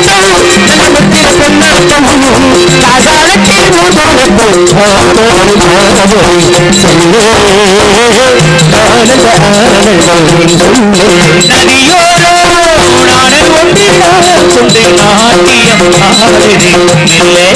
நதியோரோ நாடல் ஒன்றில் கொண்டு நாட்டியம் ஆடுகின்றே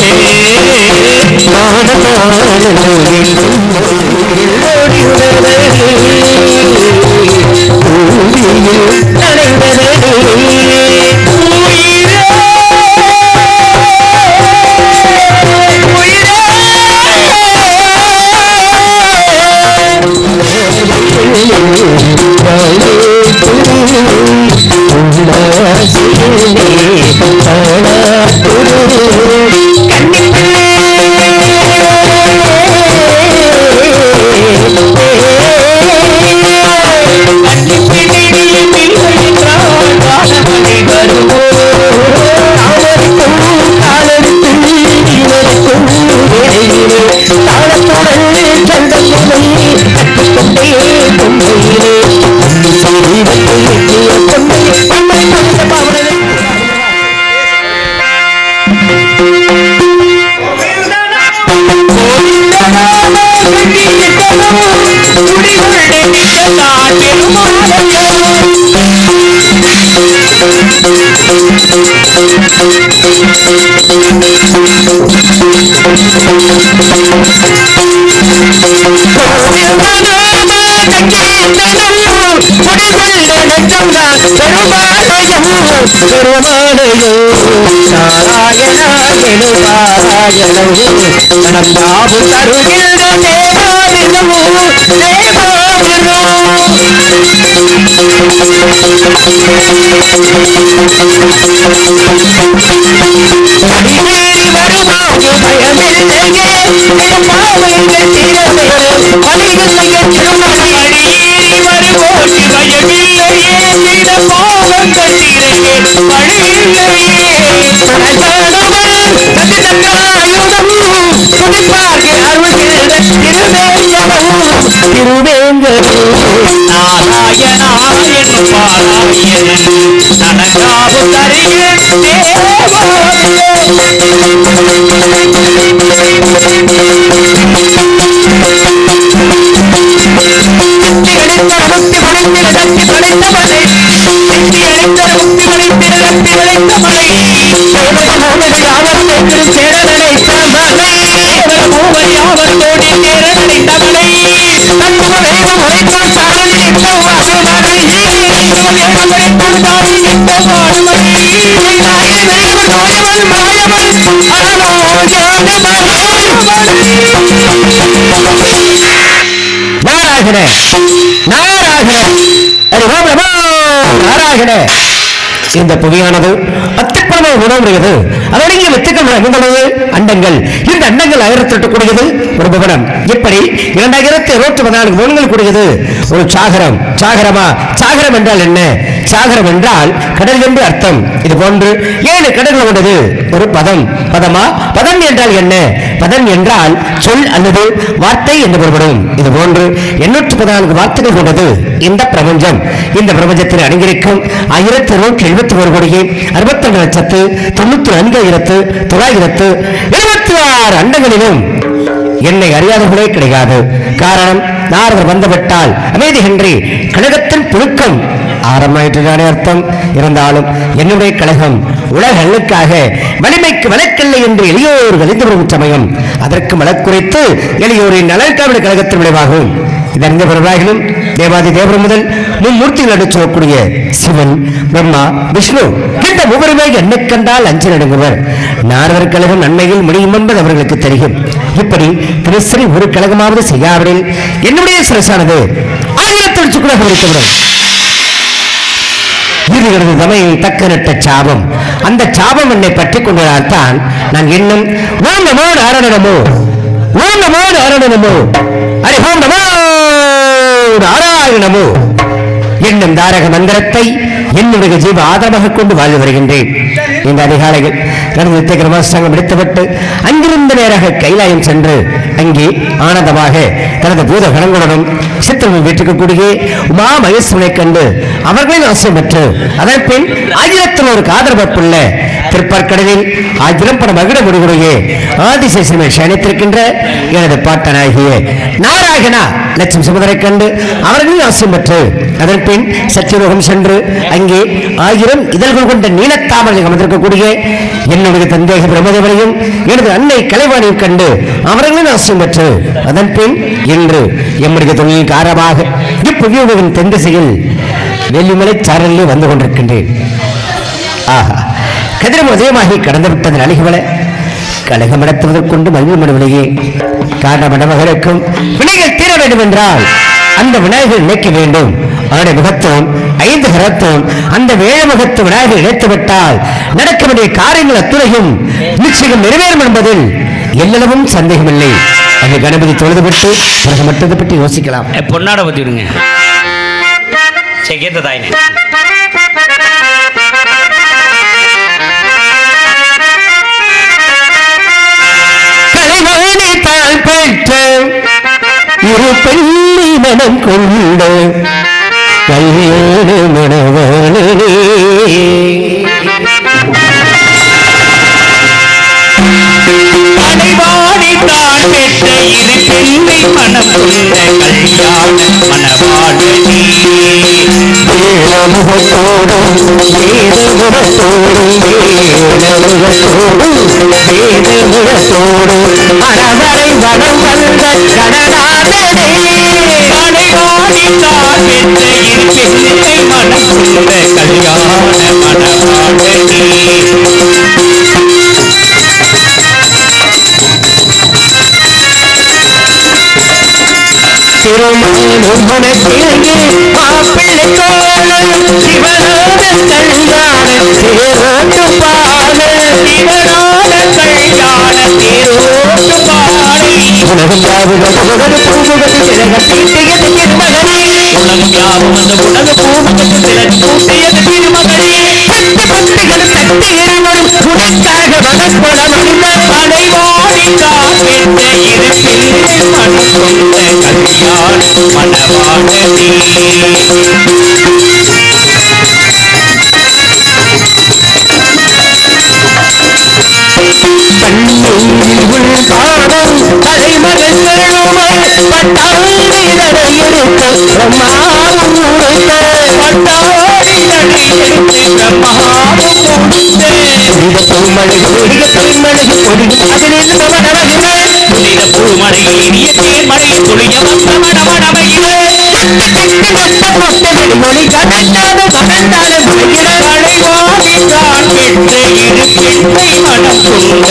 பாபு தருகின்ற தேவாமிரமோ தேவாமிரோ அடிமேறி வருமாறு பயமில்லையே என் பாவங்கள் தீரவே பலிகளைய திருமணி அடியேறி வருவோட்டு பயமில்லையே சில பாவங்கள் தீரையே வழியில்லையே நாராயணா என்னும் பாராயணன் நனகாவு தருகிறேன் நாராயண நாராயண அடி ஓம் நமோ நாராயண இந்த புவியானது அத்திப்பழமை உணவுடையது அதொடுங்கிய வித்துக்கள் அமைந்துள்ளது அண்டங்கள் இந்த அண்டங்கள் ஆயிரத்தி எட்டு கூடியது ஒரு புவனம் இப்படி இரண்டாயிரத்தி இருபத்தி பதினான்கு புவனங்கள் கூடியது ஒரு சாகரம் சாகரமா சாகரம் என்றால் என்ன சாகரம் என்றால் கடல் என்று அர்த்தம் இது போன்று ஏழு கடல்கள் கொண்டது ஒரு பதம் பதமா பதம் என்றால் என்ன பதம் என்றால் சொல் அல்லது வார்த்தை என்று பொருள்படும் இது போன்று எண்ணூற்று பதினான்கு வார்த்தைகள் கொண்டது இந்த பிரபஞ்சம் இந்த பிரபஞ்சத்தில் அடங்கியிருக்கும் ஆயிரத்தி இருநூற்றி எழுபத்தி ஒரு கோடியே அறுபத்தி ரெண்டு லட்சத்து தொண்ணூத்தி நான்காயிரத்து தொள்ளாயிரத்து எழுபத்தி ஆறு அண்டங்களிலும் என்னை அறியாதவர்களே கிடையாது காரணம் நாரதர் வந்துவிட்டால் அமைதி ஹென்றி கழகத்தின் புழுக்கம் ஆரம்பமாயிற்றுதானே அர்த்தம் இருந்தாலும் என்னுடைய கழகம் உலக நலனுக்காக வலிமைக்கு வழக்கில்லை என்று எளியோர் கழிந்து வரும் சமயம் அதற்கு வழக்குரைத்து எளியோரின் நலன்காவிட கழகத்தின் விளைவாகும் இதறிந்த பிறராகிலும் தேவாதி தேவர் முதல் மும்மூர்த்திகள் என்று சொல்லக்கூடிய சிவன் பிரம்மா விஷ்ணு இந்த மூவருமே என்னை கண்டால் அஞ்சு நடுங்குவர் நாரதர் கழகம் நன்மையில் முடியும் என்பது அவர்களுக்கு தெரியும் இப்படி திருசரி ஒரு கழகமாவது செய்யாவிடில் என்னுடைய சிரசானது ஆயிரத்தி லட்சக்குள்ளாக வைத்துவிடும் இருகிறது தமையை தக்க நட்ட சாபம் அந்த சாபம் என்னை பற்றி கொண்டதால் தான் நான் இன்னும் ஓம் நமோ நாராயணமோ ஓம் நமோ நாராயணமோ அரி ஓம் நமோ நாராயணமோ என்னும் தாரக மந்திரத்தை என்னுடைய ஜீவ ஆதரவாக கொண்டு வாழ்ந்து வருகின்றேன் இந்த அதிகாலையில் நடந்த கிரமஸ்தாங்கம் எடுத்துவிட்டு அங்கிருந்த நேராக கைலாயம் சென்று அங்கே ஆனந்தமாக தனது பூத கணங்களுடனும் சித்திரமும் வீட்டுக்கூடிய உமா மகேஸ்வரனை கண்டு அவர்களின் அவசியம் பெற்று அதன் பின் ஆயிரத்தில் ஒரு காதல் வப்புள்ள திருப்பார்க்கடலில் ஆயிரம் பட மகிழ முடிவுடைய ஆதிசேஷனை சயனித்திருக்கின்ற எனது பாட்டனாகிய நாராயணா லட்சுமி சுமதரை கண்டு அவர்களின் அவசியம் பெற்று அதன் பின் சத்தியலோகம் சென்று அங்கே ஆயிரம் இதழ்கள் கொண்ட நீலத்தாமரை அமர்ந்திருக்கக்கூடிய என்னுடைய தந்தை பிரம்மதேவரையும் எனது அன்னை கலைவாணியும் கண்டு அவர்களின் அவசியம் பெற்று அதன் பின் இன்று எம்முடைய தொழிலின் காரணமாக இப்புவியோகின் தென் திசையில் வெள்ளிமலை சாரலிலே வந்து கொண்டிருக்கின்றேன் ஆஹா கதிரம் உதயமாகி கடந்து விட்டதன் அழகுவல கழகம் நடத்துவதற்கொண்டு மகிழ் மனவிலேயே காரண மணமகளுக்கும் வினைகள் தீர வேண்டும் என்றால் அந்த விநாயகர் நினைக்க வேண்டும் அவருடைய முகத்துவம் ஐந்து கரத்துவம் அந்த வேழ முகத்து விநாயகர் இணைத்து விட்டால் நடக்க வேண்டிய காரியங்கள் அத்துறையும் நிச்சயம் நிறைவேறும் என்பதில் எல்லளவும் சந்தேகமில்லை அந்த கணபதி தொழுதுபட்டு பிறகு மட்டும் இதை பற்றி யோசிக்கலாம் ஏ, பொன்னாட பத்தி விடுங்க சரி கேட்ட தாயினே கலைவாணி தாழ் பெற்ற இரு பெண்ணி மனம் கொண்ட கல்யாண மணவாளனே அனைவாடி தான் பெற்ற இரு பெண்ணை மனம் கொண்ட கல்யாண மணவாழனி வேதமுகத்தோடும் வேதமுகத்தோடும் வேதமுகத்தோடும் வேதமுகத்தோடும் மணவரை வனம் வந்த கணநாதனே அனைவாடி தான் பெற்ற இரு பெண்ணை மனம் கொண்ட கல்யாண மணவாழனி திருமணம் மனத்திலேயே மாப்பிள்ளை தோழன் சிவனான கல்யாண சேரோட்டு பால சிவனான கல்யாண தேரோட்டு பாடி உலகம் யாவுகள் புகழ் பூமுகத்து திலகம் தீட்டியது திருமகனே உலகம் யாவும் அந்த உலக பூமுகத்தில் திலகம் கூட்டியது திருமகளே பத்து பத்துகள் தட்டி இருவரும் உனக்காக மனக்குளம் அணிந்த அனைவாடி தான் பெற்ற இரு பெண்ணை மனம் கொண்ட கல்யாண மணவாழனி கண்ணீரில் உள் பாடம் தலைமகன் செழுமை பட்டாளிதரை எடுத்த பிரம்மாவும் உரைத்த பட்டாடி தடி எடுத்து பிரம்மாவும் கொடுத்தே புனித பூமழகு பொழிக பெருமழகு பொழிக அதிலிருந்து மனமகிழ புனித பூமழை இனிய தேன்மழை துளிய வந்த மணமணமையிலே மொழி கடந்தாத கடந்தாத மொழிகிற அனைவாடி தான் பெற்ற இரு பெண்ணை மனம் கொண்ட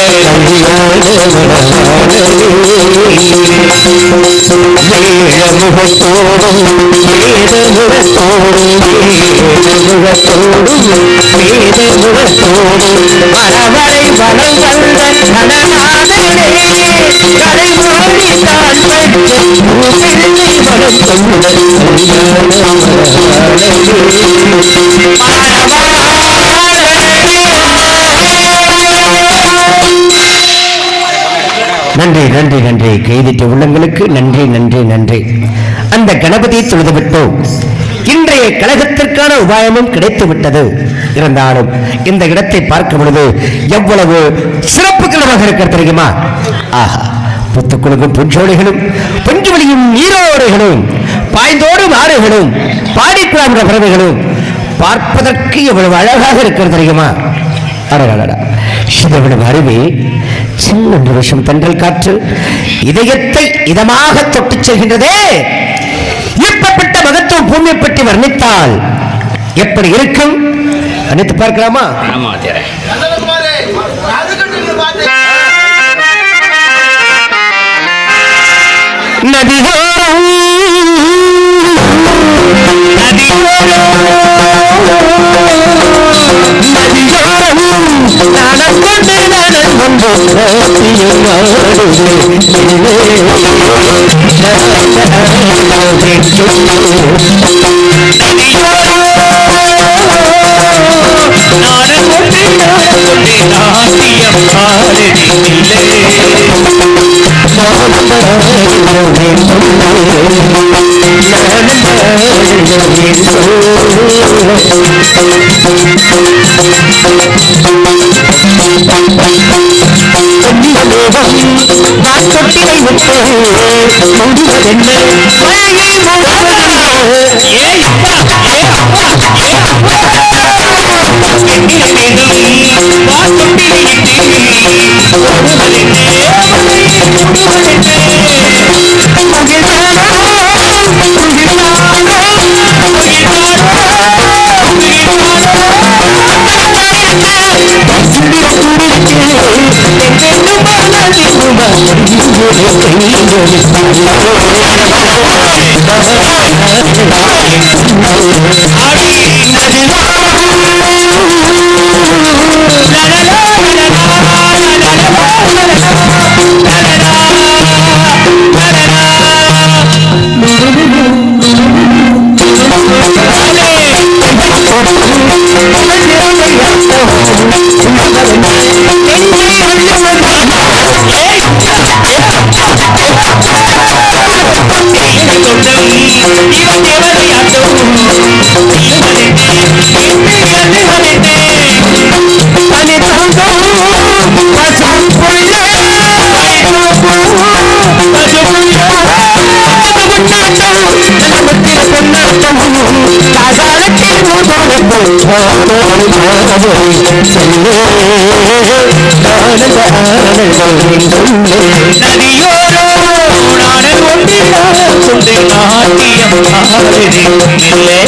வேழமுகத்தோடும் வேதமுகத்தோடும் வேதமுகத்தோடும் வேதமுகத்தோடும் மரவரை வனம் வந்த கணநாதனே கலைமொழி தான் பெற்ற பிள்ளை மனம் கொண்ட நன்றி நன்றி நன்றி கைதிட்ட உள்ளங்களுக்கு நன்றி நன்றி நன்றி அந்த கணபதியை தொழுதுவிட்டோம் இன்றைய கழகத்திற்கான உபாயமும் கிடைத்து விட்டது இருந்தாலும் இந்த இடத்தை பார்க்கும் பொழுது எவ்வளவு சிறப்பு கிழமாக இருக்க தெரியுமா ஆஹா புத்துக்குழுக்கும் புஞ்சோலைகளும் பொஞ்சுவலியும் நீரோடைகளும் பாய்ந்தோடும் ஆறுகளும் பாடிக்குழாமுற பறவைகளும் பார்ப்பதற்கு எவ்வளவு அழகாக இருக்கிறது தெரியுமா அடடடடா. சிதவிடும் அருவி சின்ன நிமிஷம் தென்றல் காற்று இதயத்தை இதமாக தொட்டுச் செல்கின்றதே இப்பப்பட்ட மகத்துவம் பூமியை பற்றி வர்ணித்தால் எப்படி இருக்கும் அனைத்து பார்க்கலாமா ஆமா தேர நதியோரம் நதியோரம் நாணம் கொண்டு நாணம் கொண்டு காத்தியும் நானும் கொண்டு நானும் கொண்டு நாட்டியம் பாடுதில்லை நானும் வாக்கொட்டினை விட்டு முடிவதென்ன மழை முழுவதென்ன ஏ அப்பா ஏ அப்பா ஏ அப்பா எண்ணிய தேடி வாசப்பிடி இட்டு ஓடுவதென்னே ஓடுவதென்னே நதியோரோ நாடல் ஒன்றிலா கொண்டு நாட்டியம் ஆடுதில்லை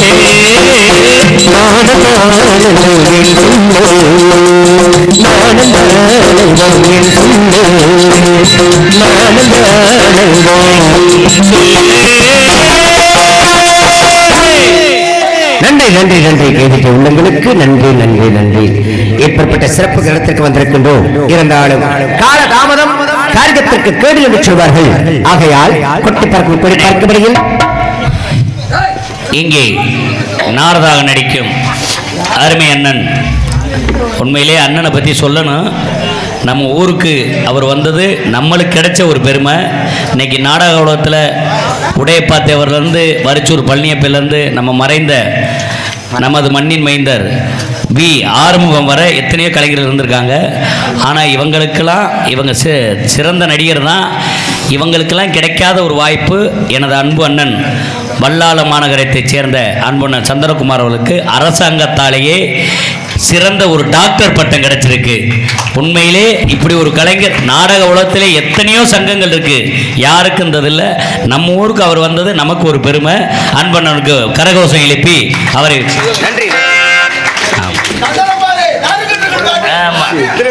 நன்றி நன்றி நன்றி கேதிக்க உள்ளங்களுக்கு நன்றி நன்றி நன்றி ஏற்பட்ட சிறப்பு இடத்திற்கு வந்திருக்கின்றோம் இருந்தாலும் கால தாமதம் காரியத்திற்கு கேடு என்று சொல்வார்கள் ஆகையால் கொட்டி பார்க்கும் இப்படி பார்க்கப்படுகில் இங்கே நாரதாக நடிக்கும் அருமை அண்ணன் உண்மையிலே அண்ணனை பற்றி சொல்லணும் நம்ம ஊருக்கு அவர் வந்தது நம்மளுக்கு கிடைச்ச ஒரு பெருமை இன்னைக்கு நாடக உலகத்தில் உடையப்பாத்தேவர்லேருந்து வரிச்சூர் பழனியப்பிலேருந்து நம்ம மறைந்த நமது மண்ணின் மைந்தர் வி ஆறுமுகம் வர எத்தனையோ கலைஞர்கள் இருந்திருக்காங்க ஆனால் இவங்களுக்கெல்லாம் இவங்க சி சிறந்த நடிகர் தான் இவங்களுக்கெல்லாம் கிடைக்காத ஒரு வாய்ப்பு எனது அன்பு அண்ணன் வல்லாள மாநகரத்தைச் சேர்ந்த அன்பு அண்ணன் சந்திரகுமார் அவர்களுக்கு அரசாங்கத்தாலேயே சிறந்த ஒரு டாக்டர் பட்டம் கிடைச்சிருக்கு உண்மையிலே இப்படி ஒரு கலைஞர் நாடக உலகத்திலே எத்தனையோ சங்கங்கள் இருக்கு யாருக்கும் இந்த இல்லை நம்ம ஊருக்கு அவர் வந்தது நமக்கு ஒரு பெருமை அன்பண்ணனுக்கு கரகோஷம் எழுப்பி அவரை நன்றி ஆமா.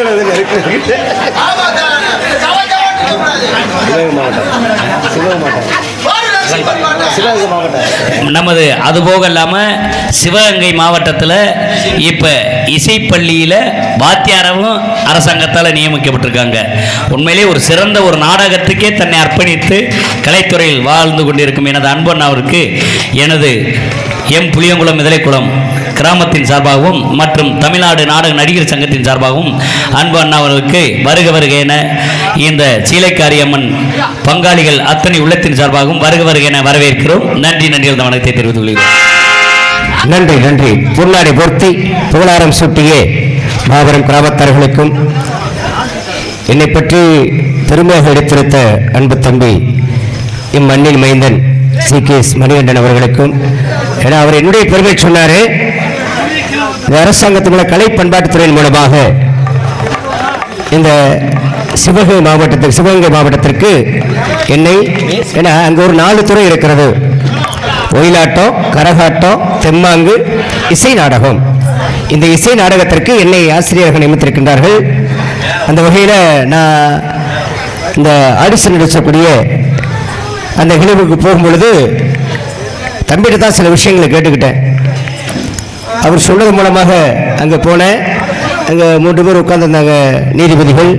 நமது அதுபோக இல்லாமல் சிவகங்கை மாவட்டத்தில் இப்போ இசைப்பள்ளியில் வாத்தியாரமும் அரசாங்கத்தால் நியமிக்கப்பட்டிருக்காங்க உண்மையிலே ஒரு சிறந்த ஒரு நாடகத்துக்கே தன்னை அர்ப்பணித்து கலைத்துறையில் வாழ்ந்து கொண்டிருக்கும் எனது அன்பன் அவருக்கு எனது எம் புளியங்குளம் மிதலைக்குளம் கிராமத்தின் சார்பாகவும் மற்றும் தமிழ்நாடு நாடக நடிகர் சங்கத்தின் சார்பாகவும் அன்பு அண்ணா அவர்களுக்கு வருக வருக என இந்த சீலைக்காரி அம்மன் பங்காளிகள் அத்தனை உள்ளத்தின் சார்பாகவும் வருக வருக என வரவேற்கிறோம் நன்றி நன்றி அந்த வணக்கத்தை தெரிவித்துக் கொள்கிறோம் நன்றி நன்றி பொன்னாடை பொருத்தி புகழாரம் சூட்டிய மாபெரும் கிராமத்தார்களுக்கும் என்னை பற்றி பெருமையாக எடுத்துரைத்த அன்பு தம்பி இம்மண்ணின் மைந்தன் சி கே எஸ் மணிகண்டன் அவர்களுக்கும் ஏன்னா அவர் என்னுடைய பெருமை சொன்னாரு இந்த அரசாங்கத்தினுடைய கலை பண்பாட்டுத்துறையின் மூலமாக இந்த சிவகங்கை மாவட்டத்துக்கு சிவகங்கை மாவட்டத்திற்கு என்னை ஏன்னா அங்கே ஒரு நாலு துறை இருக்கிறது ஒயிலாட்டம் கரகாட்டம் தெம்மாங்கு இசை நாடகம் இந்த இசை நாடகத்திற்கு என்னை ஆசிரியர்கள் நியமித்திருக்கின்றார்கள் அந்த வகையில் நான் இந்த ஆடிஷன் நடிச்சக்கூடிய அந்த நிகழ்வுக்கு போகும்பொழுது தம்பிகிட்ட தான் சில விஷயங்களை கேட்டுக்கிட்டேன் அவர் சொன்னது மூலமாக அங்கே போனேன் அங்கே மூன்று பேர் உட்கார்ந்திருந்தாங்க நீதிபதிகள்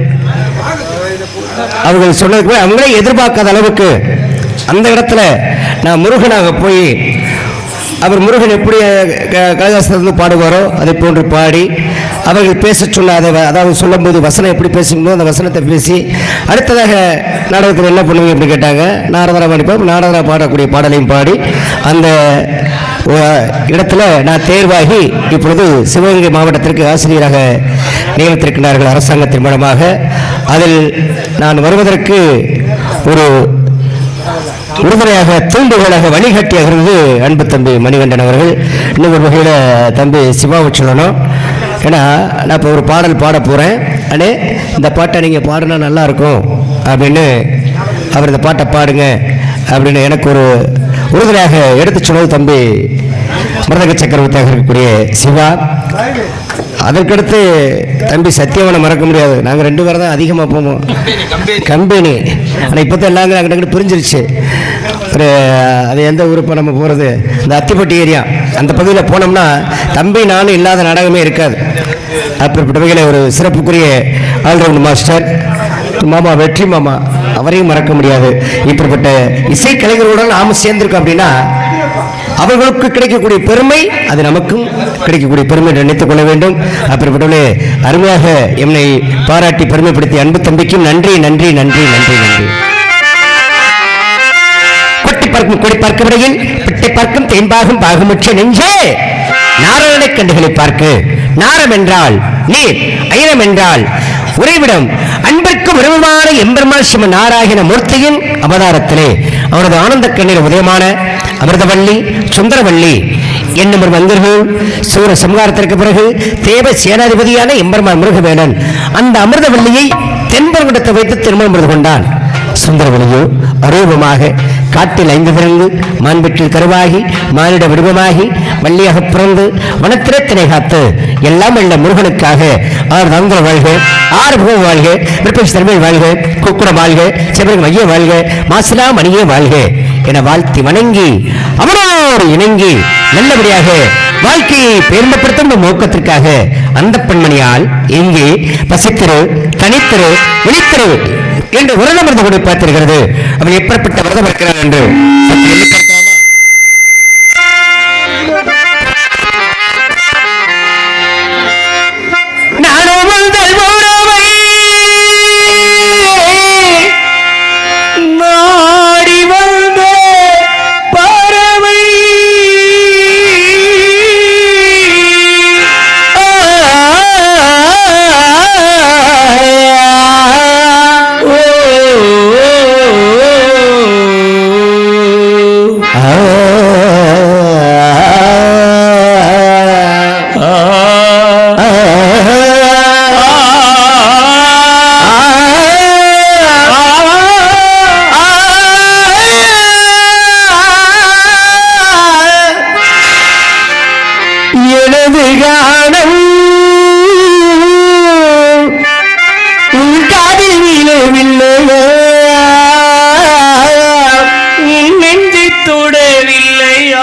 அவர்கள் சொன்னதுக்கு பிறகு அவங்களே எதிர்பார்க்காத அளவுக்கு அந்த இடத்துல நான் முருகனாக போய் அவர் முருகன் எப்படி க- கனகாசனத்திலிருந்து பாடுவாரோ அதை போன்று பாடி அவர்கள் பேச சொன்ன அதை வ- அதாவது சொல்லும்போது வசனம் எப்படி பேசுங்களோ அந்த வசனத்தை பேசி அடுத்ததாக நாடகத்தில் என்ன பண்ணுவீங்க அப்படின்னு கேட்டாங்க நாரதரா பாடிப்போம் நாரதரா பாடக்கூடிய பாடலையும் பாடி அந்த ஒ- இடத்துல நான் தேர்வாகி இப்பொழுது சிவகங்கை மாவட்டத்திற்கு ஆசிரியராக நியமித்திருக்கிறார்கள் அரசாங்கத்தின் மூலமாக அதில் நான் வருவதற்கு ஒரு உறுதுணையாக தூண்டுகோலாக வழிகாட்டியாக இருந்தது அன்பு தம்பி மணிகண்டன் அவர்கள் இன்னும் ஒரு வகையில் தம்பி சிவாவை சொல்லணும் ஏன்னா நான் இப்போ ஒரு பாடல் பாட போகிறேன் அண்ணே இந்த பாட்டை நீங்கள் பாடினா நல்லா இருக்கும் அப்படின்னு அவர் இந்த பாட்டை பாடுங்க அப்படின்னு எனக்கு ஒரு உறுதுணையாக எடுத்து சொன்னது தம்பி மருதக சக்கரவர்த்தியாக இருக்கக்கூடிய சிவா அதற்கடுத்து தம்பி சத்தியவனை மறக்க முடியாது நாங்கள் ரெண்டு பேரும் தான் அதிகமாக போவோம் கம்பெனி ஆனால் இப்போ தான் எல்லாங்க அங்கிட்ட அங்கிட்ட பிரிஞ்சிருச்சு ஒரு அது எந்த ஊருப்போ நம்ம போகிறது இந்த அத்திப்பட்டி ஏரியா அந்த பகுதியில் போனோம்னா தம்பி நானும் இல்லாத நாடகமே இருக்காது அப்படிப்பட்டவைகளை ஒரு சிறப்புக்குரிய ஆல்ரவுண்ட் மாஸ்டர் மாமா வெற்றி மாமா அவரையும் மறக்க முடியாது இப்படிப்பட்ட இசை கலைஞர்களுடன் நாம சேர்ந்திருக்கோம் அப்படின்னா அவர்களுக்கு கிடைக்கக்கூடிய பெருமை அது நமக்கும் கிடைக்கக்கூடிய பெருமை என்று நினைத்துக் கொள்ள வேண்டும் அப்படிப்பட்டவர்களே அருமையாக என்னை பாராட்டி பெருமைப்படுத்திய அன்பு தம்பிக்கும் நன்றி நன்றி நன்றி நன்றி நன்றி கொட்டி பார்க்கும் கொடி பார்க்கும் இடையில் பிட்டை பார்க்கும் தேம்பாகும் பாகுமுற்ற நெஞ்சே நாராயண கண்டுகளை பார்க்கு நாரம் என்றால் நீர் அயனம் என்றால் உறைவிடம் அன்பிற்கு உறவுமான எம்பெருமான் சிவ நாராயண மூர்த்தியின் அவதாரத்திலே அவரது ஆனந்த கண்ணீர் உதயமான அமிர்தவள்ளி சுந்தரவள்ளி என்னும் ஒரு மந்திர்கள் சூர சம்ஹாரத்திற்கு பிறகு தேவ சேனாதிபதியான எம்பெருமான் முருகவேலன் அந்த அமிர்தவள்ளியை தென்பரங்குடத்தை வைத்து திருமணம் செய்து கொண்டான் சுந்தரவலியோ அரூபமாக காட்டில் ஐந்து பிறந்து மான்பெற்றில் கருவாகி மானிட வடிவமாகி வள்ளியாக பிறந்து வனத்திரத்தினை காத்து எல்லாம் உள்ள முருகனுக்காக ஆறு தந்திர வாழ்க ஆறு முகம் வாழ்க விருப்பம் திறமை வாழ்க குக்குட வாழ்க செவருக்கு மைய வாழ்க மாசிலா மணியே வாழ்க என வாழ்த்தி வணங்கி அவனோடு இணங்கி நல்லபடியாக வாழ்க்கையை பெருமைப்படுத்தும் நோக்கத்திற்காக அந்த பெண்மணியால் இங்கே பசித்திரு தனித்திரு விழித்திரு என்று விரதம் இருந்து கொண்டு பார்த்திருக்கிறது அவன் எப்படிப்பட்ட விரதம் இருக்கிறான் என்று சற்று எண்ணிப் பார்க்கலாமா? நானும் உங்கள் உறவை நாடி வந்த பறவை எனது கானம் உன் காதில் விழவில்லையா உன் நெஞ்சை தொடவில்லையா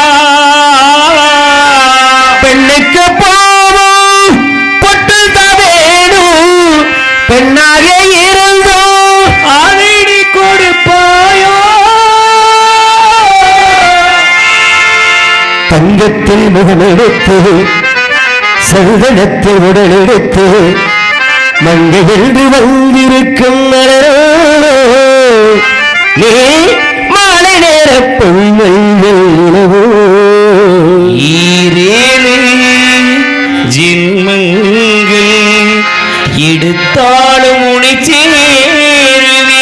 பெண்ணுக்கு போவோம் பொட்டு தவேணும் பெண்ணாக இருந்தோம் ஆணைடி கொடுப்பாயோ தங்கத்தில் முகமெடுத்து சந்தனத்தில் உடலெடுத்து மங்கை என்று வந்திருக்கும் மலரோ நீ மாலை நேர பொன்மையில் உணவோ ஈரேழு ஜின்மங்கள் எடுத்தாலும் உனை சேருவே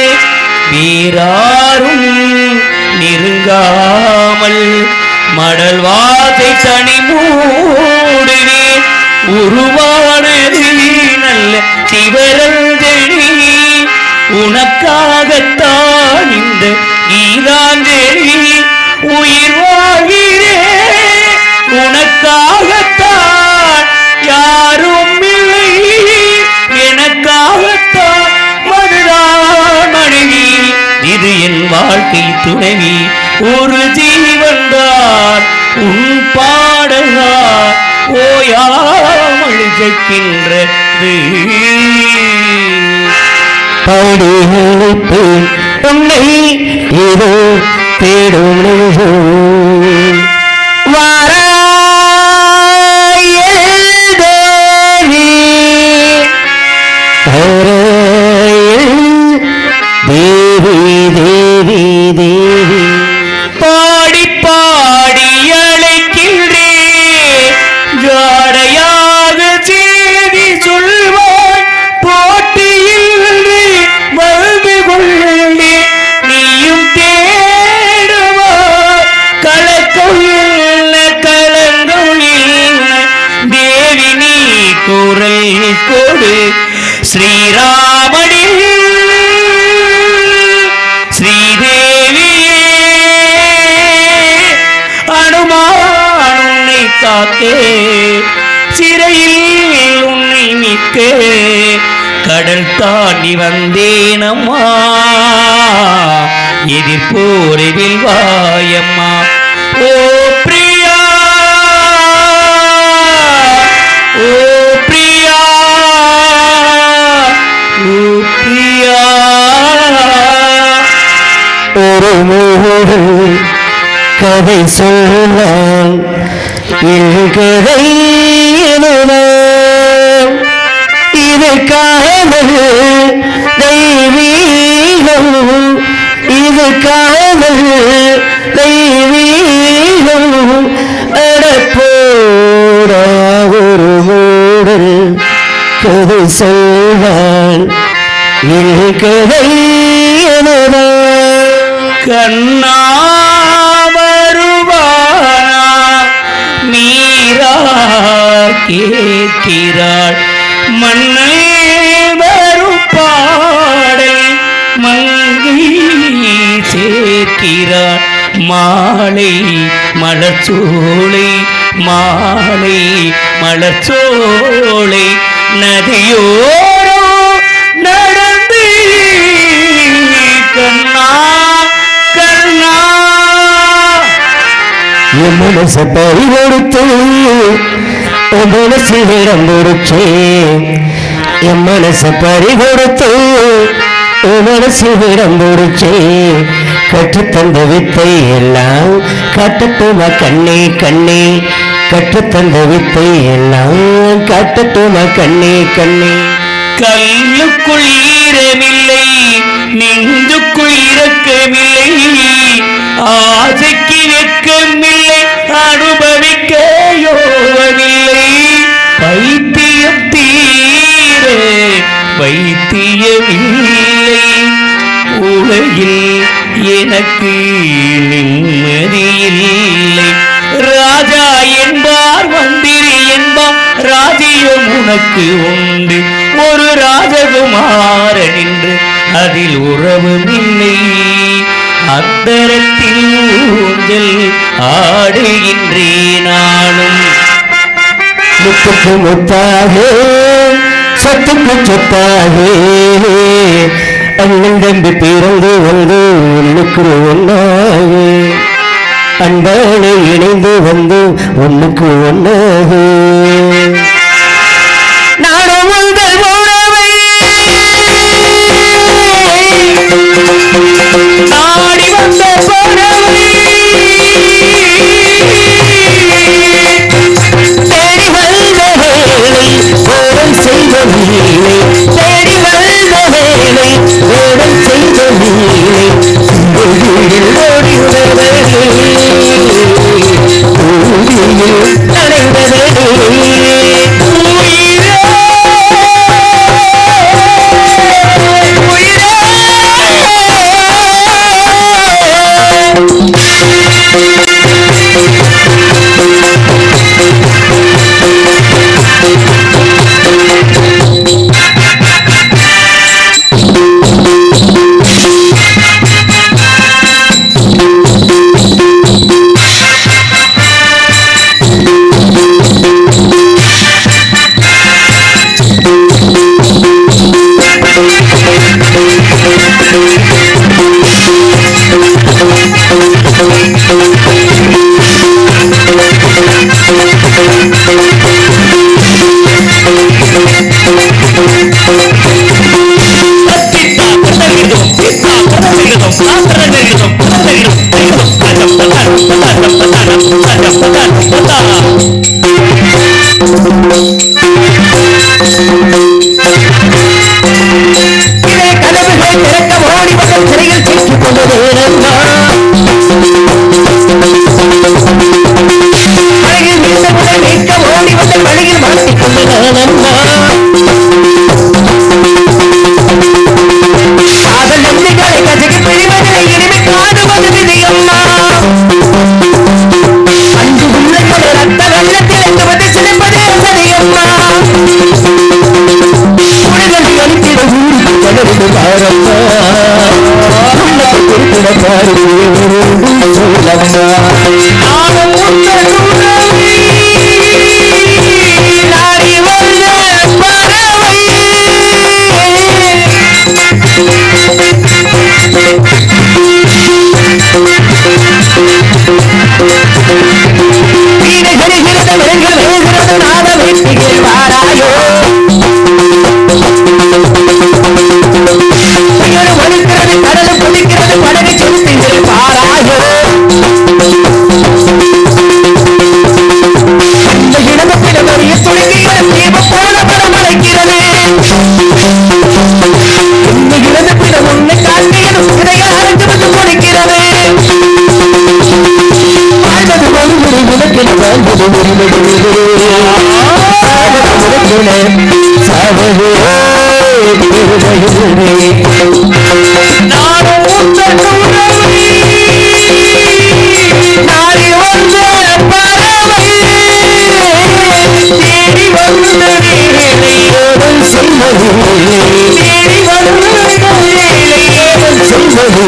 வீராரும் நெருங்காமல் மடல் வாதை தனி மூடுவே உருவானது நல்ல சிவரஞ்சலி உனக்காகத்தான் இந்த கீதாஞ்சலி உயிர் வாழ்கிறே உனக்காகத்தான் யாரும் இல்லை எனக்காகத்தான் மதுதான் மனைவி இது என் வாழ்க்கை துணைவி ஒரு ஜீவன்தான் உன் பாடலார் ஓயாமல் கேட்கின்றது பாடி அழைப்பேன் உன்னை ஏதோ தேடும் நெஞ்சோ. வாராயல் தேவி தாராயல் தேவி தேவி தேவி பாடி பாடி அழைக்கின்றே ஜாடையாக செய்தி சொல்வாய் போட்டியில் குரல் கொடு ஸ்ரீராமடி ஸ்ரீதேவியே அனுமான் உன்னை காக்கே சிறையில் உன்னை மிக்க கடல் தாண்டி வந்தேனம்மா எதிர்போரில் வாயம்மா ஓ பிரியா ஓ பிரியா ஓ பிரியா ஒரு மூடு கதை சொன்னான் கதை எனும் இது காதல் தெய்வீகம் இது காதல் தெய்வீகம் அடப்போட ஒரு மூடல் கதை சொல்வான் கதை எனும் கண்ணா வருவானா மீரா கேட்கிறாள் மண்ணை வரும் பாடல் மங்கை சேர்க்கிறாள் மாலை மலர்ச்சோலை மாலை மலர்ச்சோலை நதியோரோ நடந்து கண்ணா கண்ணா என் மனச பறி கொடுத்து உன் மனசில் இடம் கொடுச்சு என் மனச பறி கொடுத்து உன் மனசில் இடம் கொடுச்சு கற்றுத்தந்த வித்தை எல்லாம் காட்டட்டுமா கண்ணே கண்ணே கற்றுத்தந்த வித்தை எல்லாம் காட்டட்டுமா கண்ணே கண்ணே கல்லுக்குள் ஈரமில்லை நெஞ்சுக்குள் இரக்கமில்லை ஆசைக்கு வெட்கமில்லை அனுபவிக்க யோகமில்லை பைத்தியம் தீர வைத்தியமில்லை உலகில் எனக்கு நிம்மதியில்லை ராஜா என்பார் மந்திரி என்பார் ராஜ்யம் உனக்கு உண்டு ஒரு ராஜகுமாரன் என்று அதில் உறவும் இல்லை அந்தரத்தில் ஊஞ்சல் ஆடுகின்றேன் நானும் முத்துக்கு முத்தாக சொத்துக்கு சொத்தாக அண்ணன் தம்பி பிறந்து வந்து ஒண்ணுக்கு ஒன்னாக அன்பானை இணைந்து வந்து ஒண்ணுக்கு ஒன்னாக நானும் உங்கள் உறவை நாடி வந்த பறவை தேடி வந்த வேலை ஓடம் செய்த நீலை தேடி வந்த வேலை ஓடம் செய்த நீலை பூமியில் ஓடினதே பூமியில் நனைந்ததே இதே கதவுகளை திறக்க ஓடி வந்த சிறையில் சிக்கிக் கொண்டது பாரம்மா உள்ளத்தை திருப்பிட பாருவே ஒரு சொல்லம்மா நானும் உந்தன் உறவை நாடி வந்த பறவை வீடு கருகிறது விலங்குகள் விழுகிறது நாத வெட்டிகள் வாராயோ புயலும் ஒலிக்கிறது கடலும் கொதிக்கிறது படகு செலுத்துகிறது பாராயோ இந்த இடமத்திடம் அறிய துணிக்கிறது தீபம் போல படம் அழைக்கிறது இந்த இடமத்திடம் உன்னை காட்டியதும் சிறைகள் அரைந்து வந்து கொடுக்கிறது வாழ்வது மறுபடி உனக்கென வாழ்வது உரிமைகளே. சாவது உனக்கென சாவது பெருமைகளே. நானும் உந்தன் உறவை நாடி வந்த பறவை. தேடி வந்த வேலையோடும் சொல்வது தேடி வந்த வேலையோடும் சொல்வது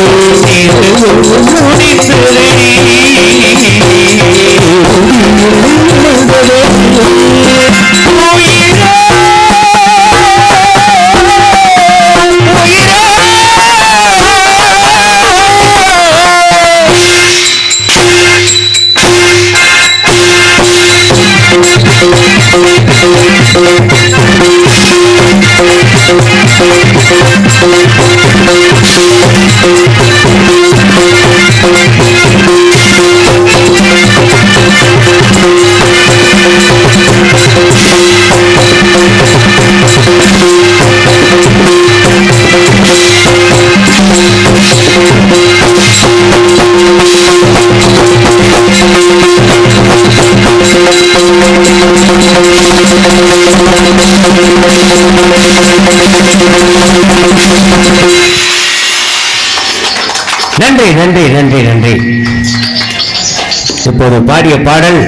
நன்றி நன்றி நன்றி நன்றி இப்போது பாடிய பாடல்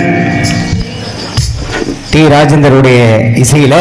டி ராஜேந்தருடைய இசையில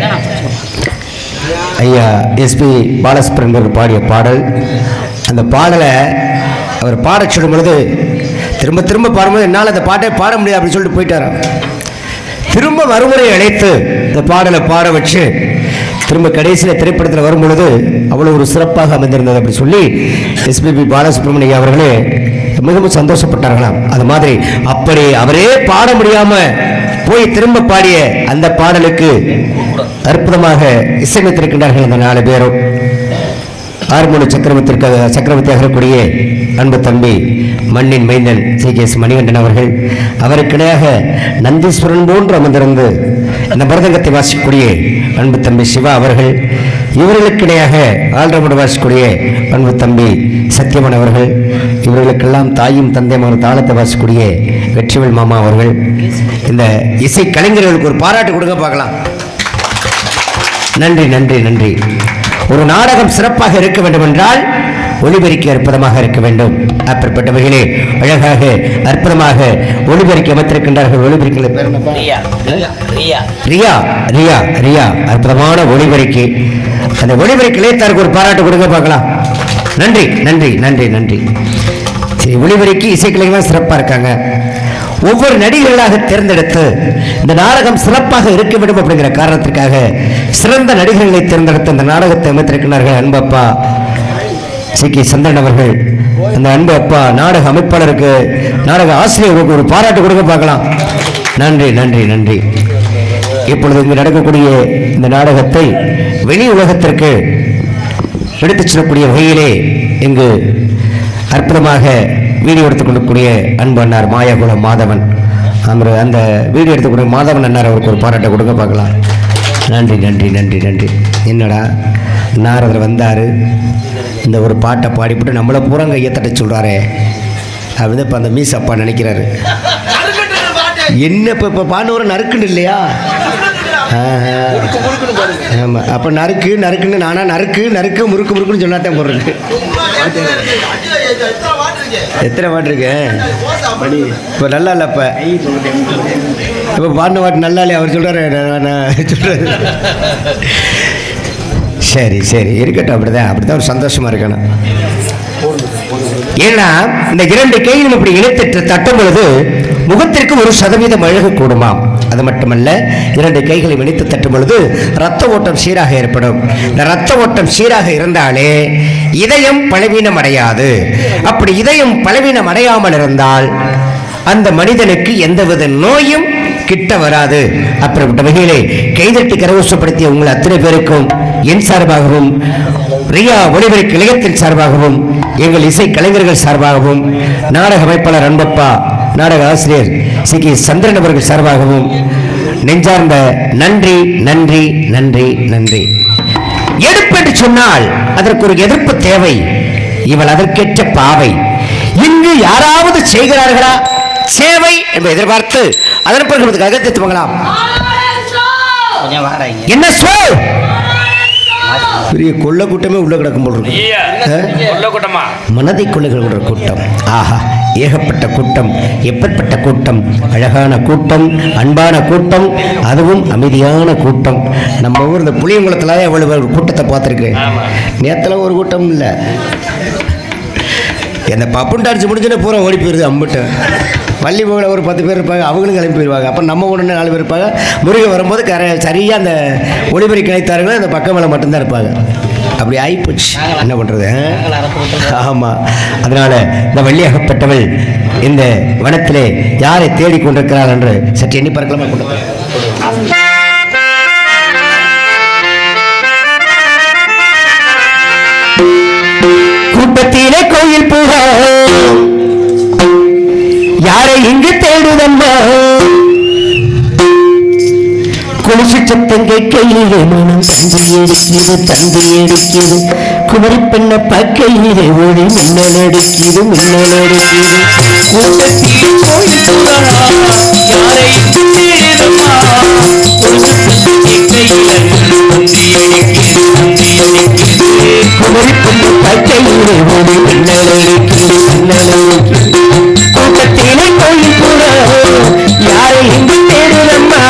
ஐயா எஸ்பி பாலசுப்ரமணியர் பாடிய பாடல் அந்த பாடலை அவர் பாடச் சொல்லும் பொழுது திரும்ப திரும்ப பாடும்போது என்னால் அந்த பாட்டை பாட முடியாது அப்படின்னு சொல்லிட்டு போயிட்டாராம் திரும்ப மறுமுறை அழைத்து இந்த பாடலை பாட வச்சு திரும்ப கடைசியில் திரைப்படத்தில் வரும் பொழுது அவ்வளோ ஒரு சிறப்பாக அமைந்திருந்தது அப்படி சொல்லி எஸ்பிபி பாலசுப்ரமணியம் அவர்களே மிகவும் சந்தோஷப்பட்டார்களாம் அது மாதிரி அப்படி அவரே பாட முடியாம போய் திரும்ப பாடிய அந்த பாடலுக்கு அற்புதமாக இசையமைத்திருக்கின்றார்கள் அந்த நாலு பேரும் ஆறுமூல சக்கரவர்த்திற்கு சக்கரவர்த்தியாக இருக்கக்கூடிய அன்பு தம்பி மண்ணின் மைந்தன் சி கே எஸ் மணிகண்டன் அவர்கள் அவருக்கு இணையாக நந்தீஸ்வரன் போன்று அமர்ந்திருந்து இந்த மருதங்கத்தை வாசிக்கக்கூடிய அன்பு தம்பி சிவா அவர்கள் இவர்களுக்கு இணையாக ஆல்ரவுண்ட் வாசிக்கக்கூடிய அன்பு தம்பி சத்யமன் அவர்கள் இவர்களுக்கெல்லாம் தாயும் தந்தையுமான தாளத்தை வாசிக்கக்கூடிய வெற்றிவேல் மாமா அவர்கள் இந்த இசை கலைஞர்களுக்கு ஒரு பாராட்டு கொடுங்க பார்க்கலாம் நன்றி நன்றி நன்றி ஒரு நாடகம் சிறப்பாக இருக்க வேண்டும் என்றால் ஒளிபெருக்கி அற்புதமாக இருக்க வேண்டும் அப்படிப்பட்டவர்களே அழகாக அற்புதமாக ஒளிபெருக்கி அமைத்திருக்கின்றார்கள் ஒளிபெருக்கில பேர் என்னப்பா? ரியா ரியா ரியா ரியா ரியா அற்புதமான ஒளிபெருக்கி அந்த ஒளிபெருக்கி இளையத்தாருக்கு ஒரு பாராட்டு கொடுங்க பார்க்கலாம் நன்றி நன்றி நன்றி நன்றி சரி ஒளிபெருக்கி இசைக்கலைஞர்கள் சிறப்பாக இருக்காங்க ஒவ்வொரு நடிகர்களாக தேர்ந்தெடுத்து இந்த நாடகம் சிறப்பாக இருக்க வேண்டும் அப்படிங்கிற காரணத்திற்காக சிறந்த நடிகர்களை தேர்ந்தெடுத்து இந்த நாடகத்தை அமைத்திருக்கிறார்கள் அன்பப்பா சி கே சந்திரன் அவர்கள் அந்த அன்பு அப்பா நாடக அமைப்பாளருக்கு நாடக ஆசிரியருக்கு ஒரு பாராட்டு கொடுக்க பார்க்கலாம் நன்றி நன்றி நன்றி இப்பொழுது இங்கு நடக்கக்கூடிய இந்த நாடகத்தை வெளி உலகத்திற்கு எடுத்துச் செல்லக்கூடிய வகையிலே இங்கு அற்புதமாக வீடியோ எடுத்துக் கொள்ளக்கூடிய அன்பு அண்ணார் மாயாகுலம் மாதவன் அவர் அந்த வீடியோ எடுத்துக்கூடிய மாதவன் அண்ணார் அவருக்கு ஒரு பாராட்டை கொடுக்க பார்க்கலாம் நன்றி நன்றி நன்றி நன்றி என்னடா நாரதர் வந்தார் இந்த ஒரு பாட்டை பாடிவிட்டு நம்மளை பூரா கையை தட்ட சொல்கிறாரே அப்படின்னு இப்போ அந்த மீஸ் அப்பா நினைக்கிறாரு என்ன இப்போ இப்போ பாண்டவரை நறுக்குன்னு இல்லையா ஆமாம் அப்போ நறுக்கு நறுக்குன்னு நானா நறுக்கு நறுக்கு முறுக்கு முறுக்குன்னு சொன்னாதான் போடுறது எத்தனை பாட்டு இருக்கு இப்போ நல்லா இல்லை இப்போ இப்போ பாடின பாட்டு நல்லா இல்லையா அவர் சொல்கிறாரு நான் சொல்கிறது சரி சரி இருக்கட்டும் அப்படிதான் அப்படிதான் ஒரு சந்தோஷமா இருக்கணும் ஏன்னா இந்த இரண்டு கைகளும் இப்படி இணைத்து தட்டும் பொழுது முகத்திற்கு ஒரு சதவீதம் அழகு கூடுமாம் அது மட்டுமல்ல இரண்டு கைகளை இணைத்து தட்டும் பொழுது ரத்த ஓட்டம் சீராக ஏற்படும் இந்த ரத்த ஓட்டம் சீராக இருந்தாலே இதயம் பலவீனம் அடையாது அப்படி இதயம் பலவீனம் அடையாமல் இருந்தால் அந்த மனிதனுக்கு எந்தவித நோயும் கிட்ட வராது அப்படிப்பட்ட வகையிலே கைதட்டி கரவசப்படுத்திய உங்கள் அத்தனை பேருக்கும் என் சார்பாகவும் ரியா ஒளிபரப்பு நிலையத்தின் சார்பாகவும் எங்கள் இசை கலைஞர்கள் சார்பாகவும் நாடக அமைப்பாளர் அன்பப்பா நாடக ஆசிரியர் சி கே சந்திரன் அவர்கள் சார்பாகவும் நெஞ்சார்ந்த நன்றி நன்றி நன்றி நன்றி எடுப்பு என்று சொன்னால் அதற்கு ஒரு எதிர்ப்பு தேவை இவள் அதற்கேற்ற பாவை இங்கு யாராவது செய்கிறார்களா சேவை என்று எதிர்பார்த்து அதன் பிறகு நமக்கு அகத்தை துவங்கலாம் கொஞ்சம் வாராங்க என்ன சொல் பெரிய கொள்ள கூட்டமே உள்ள கிடக்கும் போல் இருக்கு ஐயா ஆ? உள்ள கூட்டமா மனதை கொள்ளுகிற கூட்டம் ஆஹா ஏகப்பட்ட கூட்டம் எப்பேற்பட்ட கூட்டம் அழகான கூட்டம் அன்பான கூட்டம் அதுவும் அமைதியான கூட்டம் நம்ம ஊர் இந்த புளியங்குளத்தில் எவ்வளவு ஒரு கூட்டத்தை பார்த்துருக்கேன் ஆமா. நேத்துல ஒரு கூட்டம் இல்லை இந்த பப்புன் டான்ஸ் முடிஞ்சோடனே பூரா ஓடி போயிருது அம்பிட்டு பள்ளி போகிற ஒரு பத்து பேர் இருப்பாங்க அவங்களும் கிளம்பி போயிடுவாங்க அப்போ நம்ம உடனே நாலு பேர் இருப்பாங்க முருகன் வரும்போது கர சரியாக அந்த ஒளிபரி கிளைத்தார்கள் அந்த பக்கம் மேலே மட்டும்தான் இருப்பாங்க அப்படி ஆயிப்போச்சு என்ன பண்ணுறது ஆமாம் அதனால் இந்த வள்ளியாகப்பட்டவள் இந்த வனத்திலே யாரை தேடிக் கொண்டிருக்கிறாள் என்று சற்று எண்ணி பார்க்கலாமா கொண்டு கூட்டத்திலே கோயில் பூரா யாரை இங்கு தேடுதம்மா குளிச்சு சத்தம் கேட்கையிலே மனம் தந்தி எடுக்கிறது தந்தி எடுக்கிறது குமரி பெண்ண பார்க்கையிலே ஒளி மின்னல் அடிக்குது மின்னல் அடிக்குது கூட்டத்தில் கோயில் பூரா யாரை இங்கு தேடுதம்மா குமரி பெண்ண பார்க்கையிலே ஒளி மின்னல் அடிக்குது மின்னல் அடிக்குது கூட்டத்திலே கோயில் பூரா யாரை இங்கு தேடுதம்மா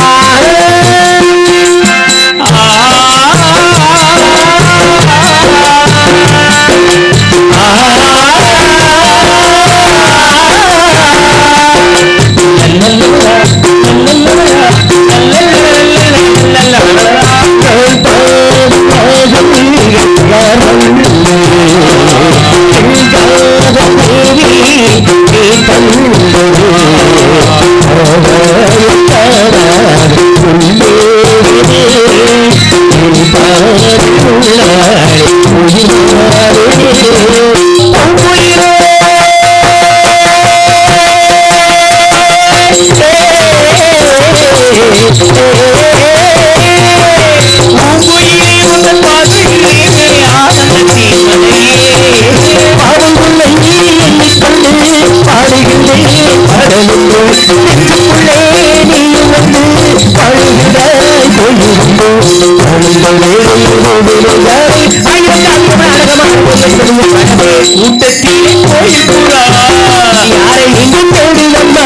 கூட்டத்திலே கோயில் பூரா யாரை இங்கு தேடுதம்மா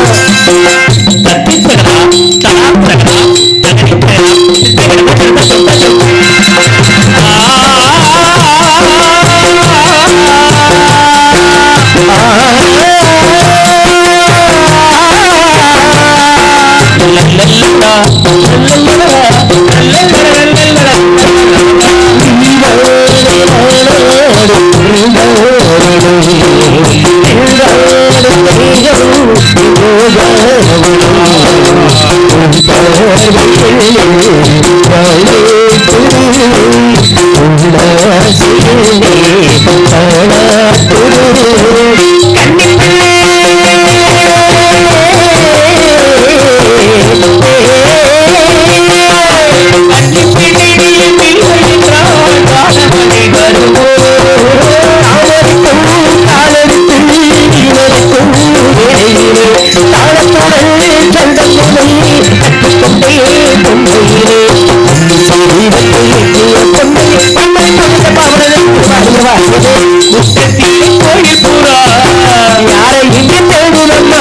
யாரை இங்கு தேடுதம்மா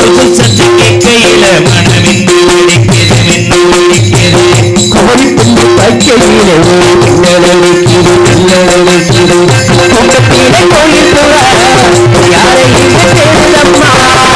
கோழி புண்டு வைக்கையிலே ஒரு பின்னடைக்கிது பின்னடைக்கிது கூட்டத்திலே கோயில் புறா யாரையும் தேடுதம்மா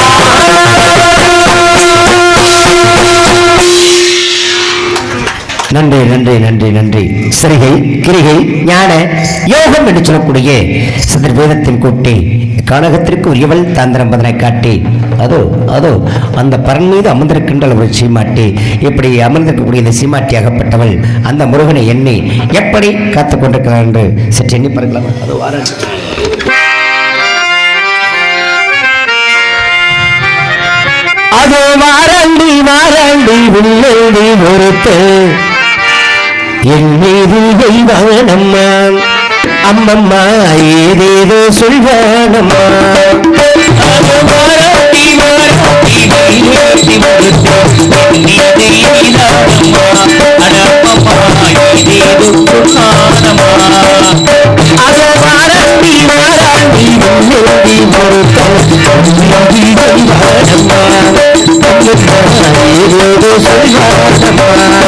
நன்றி நன்றி நன்றி நன்றி சிறிகை கிரிகை ஞான யோகம் என்று சொல்லக்கூடிய சந்திர வேதத்தின் கூட்டி கானகத்திற்கு உரியவள் தாந்திரம் பதனை காட்டி அதோ அதோ அந்த பரன் மீது அமர்ந்திருக்கின்ற ஒரு சீமாட்டி இப்படி அமர்ந்திருக்கக்கூடிய இந்த சீமாட்டியாகப்பட்டவள் அந்த முருகனை எண்ணி எப்படி காத்துக் கொண்டிருக்கிறார் என்று சற்று எண்ணி பார்க்கலாம் அதோ வாரன் அதோ வாராண்டி வாராண்டி உள்ளேடி ஒருத்து என் மீது தெய்வானம்மா அம்மம்மா ஏதேதோ சொல்வானம்மா அதோ வாராண்டி வாராண்டி உள்ளேடி ஒருத்து என் மீது தெய்வானம்மா அடப்பம்மா ஏதேதோ சொல்வானம்மா அதோ வாராண்டி வாராண்டி உள்ளேடி ஒருத்து என் மீது தெய்வானம்மா ஏதேதோ சொல்வானம்மா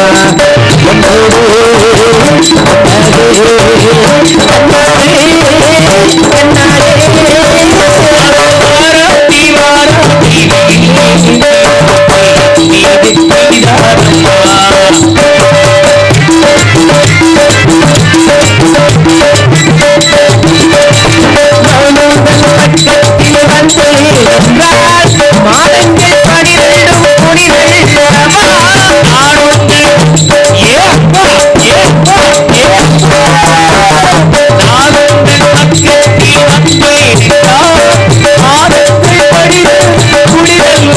மாதங்கள் பனிரெண்டும் குடிகள் ஆனோந்து ஏ அப்பா ஏ அப்பா ஏ நாளுங்கள் பக்கத்தி வந்து மாதங்கள் பனிரெண்டு குடிகள்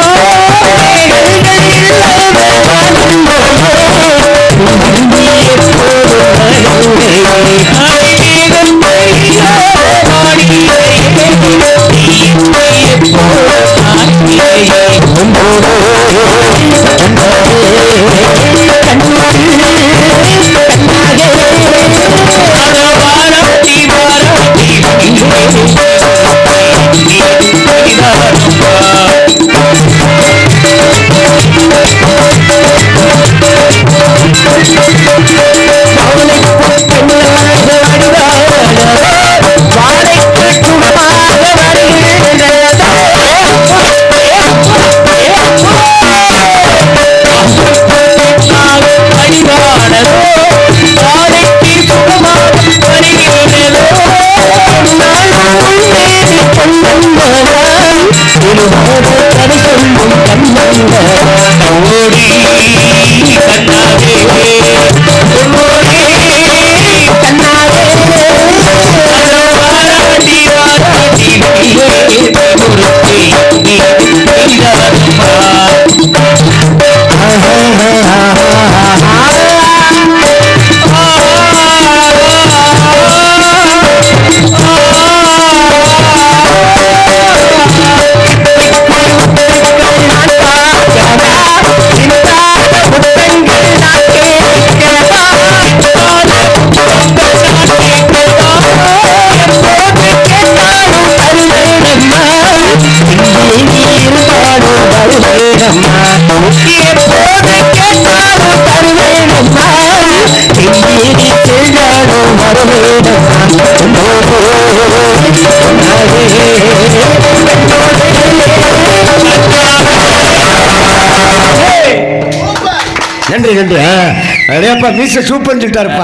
நன்றி நன்றி ஆ. அடேப்பா மீச சூப்பர்னு சொல்லிட்டாருப்பா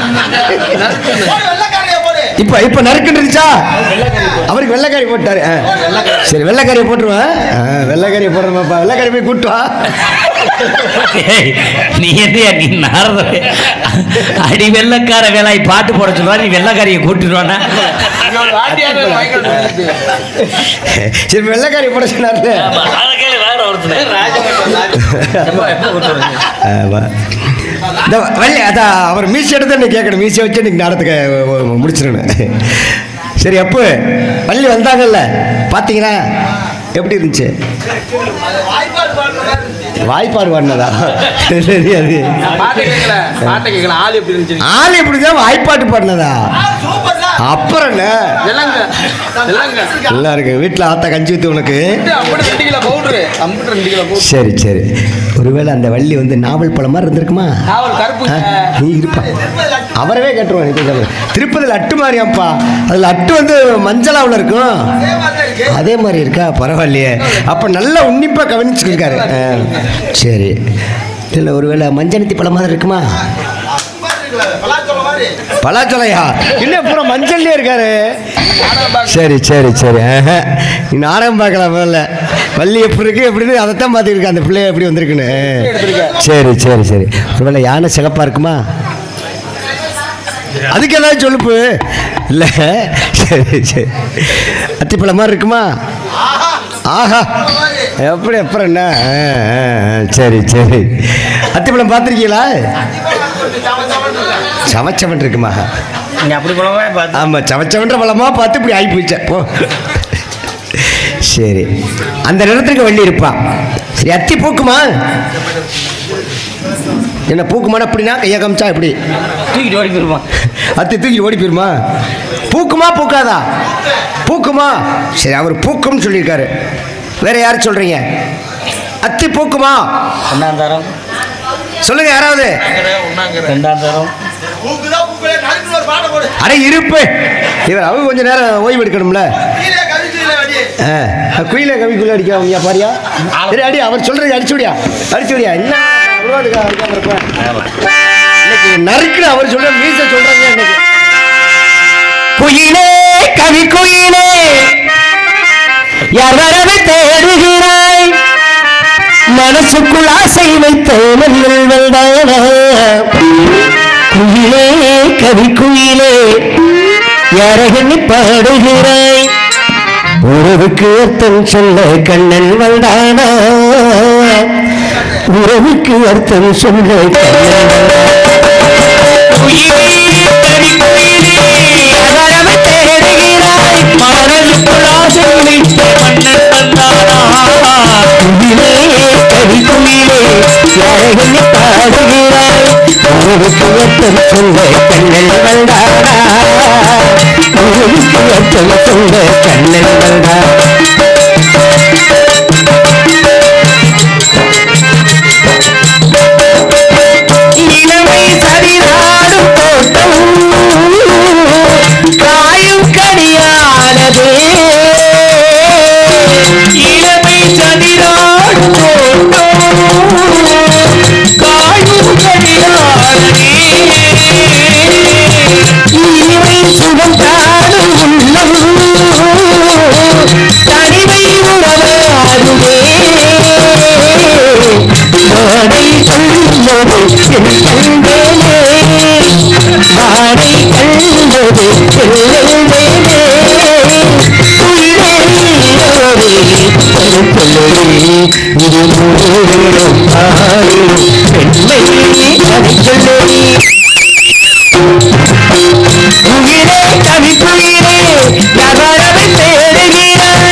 இப்ப இப்ப நறுக்குன்றுச்சா அவருக்கு வெள்ளைக்காரி போட்டாரு ஆ. சரி வெள்ளைக்காரியை போட்டுருவேன் ஆ, வெள்ளைக்காரியை போடுறமாப்பா வெள்ளைக்காரி போய் கூட்டு வா ஏய், நீ என்னையா நீ நாரத அடி வெள்ளக்கார வேலாய் பாட்டு போட சொல்லுவா நீ வெள்ளக்காரியை கூட்டிடுவானா சரி வெள்ளைக்காரி போட சொன்னாரு ஆமா. இந்த வெள்ளை அதான் அவர் மீசி எடுத்து இன்னைக்கு கேட்கணும் மீசி வச்சு இன்னைக்கு நாடத்துக்கு முடிச்சிடணும் சரி அப்போ பள்ளி வந்தாங்கல்ல பார்த்தீங்களா எப்படி இருந்துச்சு வாய்ப்பாடு பாடினதா தெரியாது பாட்டை கேட்கல பாட்டை கேட்கல ஆள் எப்படி இருந்துச்சு ஆள் எப்படிதான் வாய்ப்பாட்டு பாடினதா சூப்பர் சார் அப்புறம் என்ன இல்லைங்க இல்லைங்க நல்லா இருக்கு வீட்டில் ஆத்தா கஞ்சி ஊற்றி உனக்கு அப்படி ரெண்டு கிலோ பவுட்ரு அம்பிட்டு ரெண்டு கிலோ பவுட்ரு சரி சரி ஒருவேளை அந்த வள்ளி வந்து நாவல் பழம் மாதிரி இருந்திருக்குமா நாவல் கருப்புங்க ஆ, நீ இருப்பா அவரவே கேட்டுருவான் நீ கேட்கறது. திருப்பதியில் அட்டு மாதிரியாப்பா அதில் அட்டு வந்து மஞ்சளாவில் இருக்கும் அதே மாதிரி இருக்கா பரவாயில்லையே அப்போ நல்லா உன்னிப்பாக கவனிச்சுருக்காரு ஆ, சரி இல்லை ஒருவேளை மஞ்சனத்தி பழம் மாதிரி இருக்குமா பலாச்சோலையா இல்லை பூரா மஞ்சள்லேயே இருக்காரு சரி சரி சரி ஆஹா. நீ நாடகம் பார்க்கலாம் முதல்ல வள்ளி எப்படி இருக்கு எப்படின்னு அதைத்தான் பார்த்துருக்க அந்த பிள்ளை எப்படி வந்திருக்குன்னு சரி சரி சரி ஒருவேளை யானை சிகப்பா இருக்குமா அதுக்கு ஏதாவது சொல்லுப்பு இல்லை சரி சரி அத்திப்பழம் மாதிரி இருக்குமா ஆஹா எப்படி அப்புறம் என்ன ஆ, ஆ, ஆ, சரி சரி அத்திப்பழம் பார்த்துருக்கீங்களா சவச்சவன் இருக்குமா நீங்க அப்படி போலவே பார்த்து ஆமாம் சவச்சவன்ற பழமா பார்த்து இப்படி ஆகி போயிச்சேன் போ சரி அந்த நிறத்துக்கு வள்ளி இருப்பான் சரி அத்தி பூக்குமா என்ன பூக்குமானா அப்படின்னா கையை காமிச்சா எப்படி தூக்கிட்டு ஓடி போயிருப்பான் அத்தி தூக்கி ஓடி போயிருமா பூக்குமா பூக்காதா பூக்குமா சரி அவர் பூக்கும்னு சொல்லியிருக்காரு வேற யார் சொல்றீங்க அத்தி பூக்குமா ரெண்டாம் தரம் சொல்லுங்க யாராவது ரெண்டாம் தரம் அட இருப்பு இவர் அவங்க கொஞ்ச நேரம் ஓய்வு எடுக்கணும்ல ஆ, குயில கவிக்குள்ள அடிக்காம பாரியா சரி அடி அவர் சொல்றது அடிச்சு விடியா அடிச்சு விடியா என்ன அவ்வளோ அதுக்கு அடிக்காம இருப்பேன் இன்னைக்கு நறுக்குன்னு அவர் சொல்ற மீச சொல்றாங்க இன்னைக்கு குயிலே கவி குயிலே யார் வரவை தேடுகிறாய் மனசுக்குள் ஆசை வைத்த மண்ணில் வந்தான குயிலே கவி குயிலே யாரகனி பாடுகிறாய் உறவுக்கு அர்த்தம் சொல்ல கண்ணன் வந்தானா உறவுக்கு அர்த்தம் சொல்ல கண்ணன் குயிலே கவி குயிலே யாரவை தேடுகிறாய் மனசுக்குள் ஆசை வைத்த மண்ணில் வந்தானா குயிலே கவி குயிலே யாரகனி பாடுகிறாய் உறவுக்கு அர்த்தம் சொல்ல கண்ணன் வந்தானா உறவுக்கு அர்த்தம் சொல்ல கண்ணன் வந்தானா இளமை சரிநாடும் தோட்டம் காயும் கனியானதே இளமை சரிநாடும் தோட்டம் காயும் கனியானதே இனிமை சுகம் காடும் உள்ளம் தனிமை உறவாடுவே வாடை கண்டது என் கண்டேனே வாடை கண்டது செல்லேனே உயிரே அவரே கருத்தலே இது மூலம் பாடும் பெண்மை அதை சொல்லி உயிரே கவி குயிரே யாரவை தேடுகிறாய்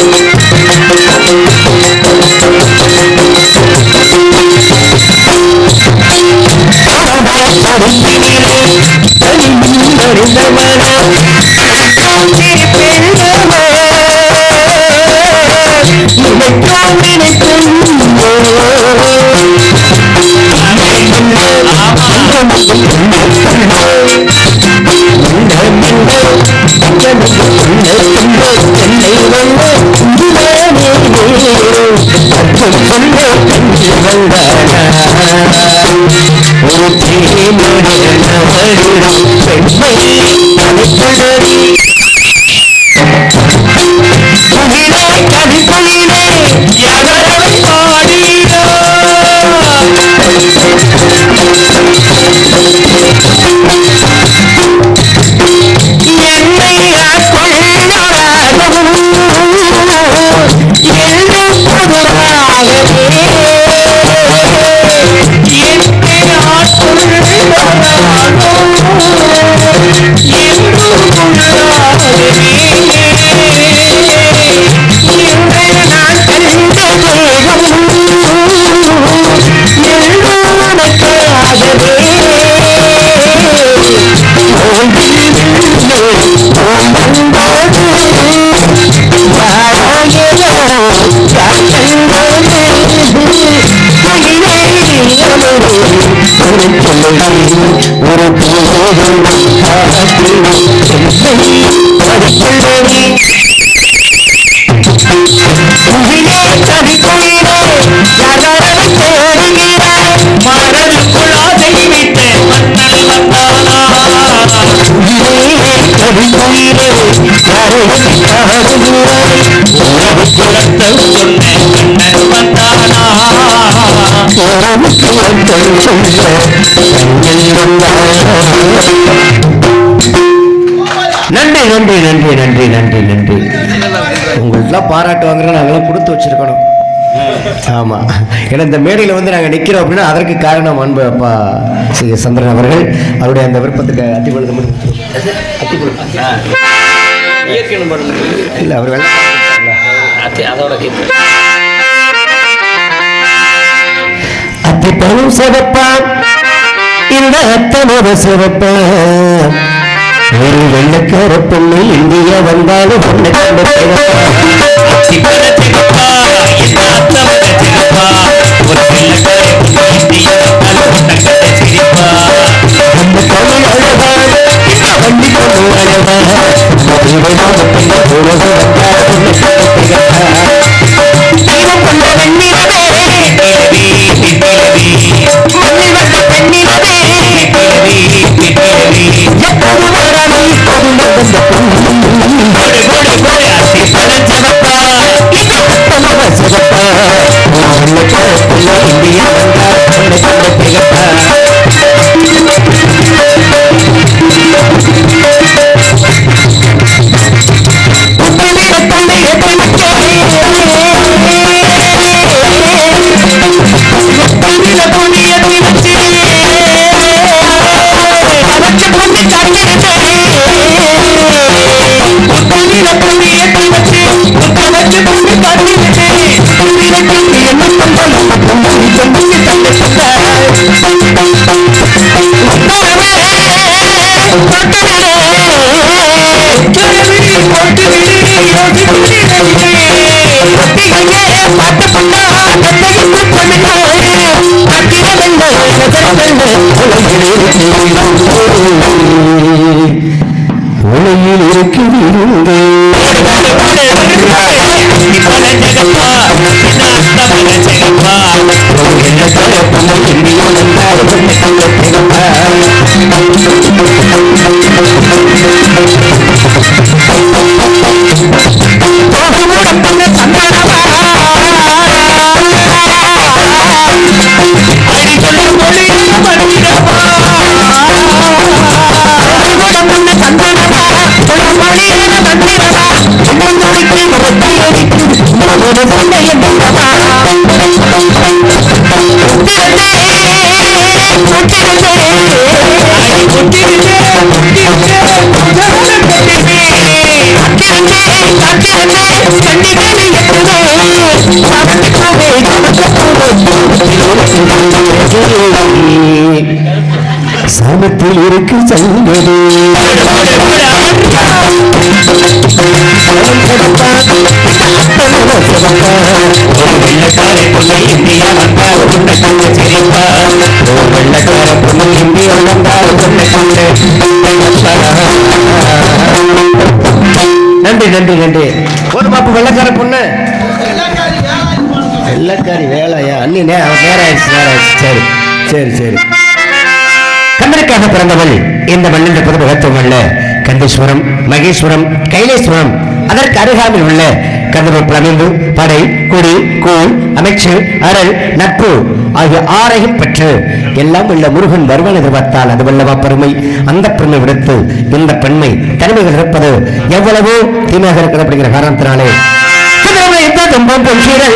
ஒரு தீமுடைய பெண்மை அனைத்துடரி குயிலே கவி குயிலே எவரவை பாடுகிறோ என்னை ஆட்கொள்ளாதவும் என்றும் புதுவாகவே என்னை ஆட்கொள்ளாதவும் என்றும் புதுவாகவே இன்று நான் கண்ட தேகம் எல்லோருக்காகவே ஓய்வில் சொல்லி ஒரு போதும் காட்டி என்னை பறிக்கொள்ளடி குயிலே கவி குயிலே யாரவை தேடுகிறாய் மரலுக்குள் ஆசை வைத்து மன்னன் வந்தானா குயிலே கவி குயிலே யாரை காடுகிறாய் உறவு குலத்தை சொன்ன கண்ணன் வந்தானா உறவுக்கு ஒருத்தர் சொல்ல கண்ணில் வந்தாய். நன்றி நன்றி நன்றி நன்றி நன்றி நன்றி உங்களுக்குலாம் பாராட்டு வாங்குற நாங்களாம் கொடுத்து வச்சிருக்கணும் ஆமா ஏன்னா இந்த மேடையில் வந்து நாங்கள் நிற்கிறோம் அப்படின்னா அதற்கு காரணம் அன்பு அப்பா சி சந்திரன் அவர்கள் அவருடைய அந்த விருப்பத்துக்கு அத்தி கொடுத்து அத்தி கொடுத்து இயற்கை பாருங்க இல்லை அவர் வேலை அது அதோட கேட்டு அத்திப்பழம் சிவப்பான் இந்த அத்தனோட சிவப்பான் ஒரு வெள்ளக்கார பொண்ணு இந்தியா வந்தாலும் பொண்ணு கண்டு சிவன சிவப்பா என்ன அத்தமன சிவப்பா ஒரு வெள்ளக்காரி பொண்ணு இந்திய வந்தாலும் தங்கத்தை சிரிப்பா அந்த தமிழ் அழகா வண்டி கொண்டு அழகா இவனான பெண்ணு உலக வந்தா பொண்ணு கண்டு திகட்டா. தெய்வம் கொண்ட வெண்ணிலவே பிபிலவி பிபிலவி மண்ணில் வந்த பெண்ணிலவே பிபிலவி பிபிலவி எப்போது வராமல் இப்போது நடந்த பொண்ணு போடு போடு போடு அத்தி பழம் சிவப்பா அத்தனோட சிவப்பா ஒரு வெள்ளக்கார பொண்ணு இந்தியா வந்தா பொண்ணு கண்டு திகட்டா. உப்பிலிட தந்தை எப்படி உப்பிலிட துணி எப்படி வச்சு அவற்றை கொண்டு தட்டிருந்தே உப்பிலிட துணி எப்படி வச்சு அவற்றை கொண்டு தட்டிருந்தே உப்பிலிட என்ன பண்ணலாம் பொண்ணு பொண்ணு தந்து உலகில் இருக்கிறது பழம் ஜெகப்பா என்ன அத்தமன ஜெகப்பா சாமத்தில் இருக்கு சங்கது வெள்ளக்காரி பொண்ணு இந்தியா வந்தால் உன்னை கண்டு சிரிப்பா வெள்ளக்கார பொண்ணு இந்தி வந்தால் பொண்ணு கொண்டு நன்றி நன்றி நன்றி ஒரு பாப்பு வெள்ளக்கார பொண்ணு வெள்ளக்காரி வேலையா அண்ணி நே அவன் நேரம் ஆயிடுச்சு நேரம் ஆயிடுச்சு சரி சரி சரி கண்ணனுக்காக பிறந்தவள் இந்த மண்ணின் புது மகத்துவம் அல்ல கந்தேஸ்வரம் மகேஸ்வரம் கைலேஸ்வரம் அதற்கு அருகாமையில் உள்ள கந்தவர் பிளமிந்து படை குடி கூழ் அமைச்சு அருள் நட்பு ஆகிய ஆறையும் பெற்று எல்லாம் உள்ள முருகன் வருவன் எதிர்பார்த்தால் அது வல்லவா பெருமை அந்த பெருமை விடுத்து இந்த பெண்மை தனிமைகள் இருப்பது எவ்வளவோ தீமையாக இருக்கிறது அப்படிங்கிற காரணத்தினாலே குதிரை இந்த துன்பம் பொன்சீரல்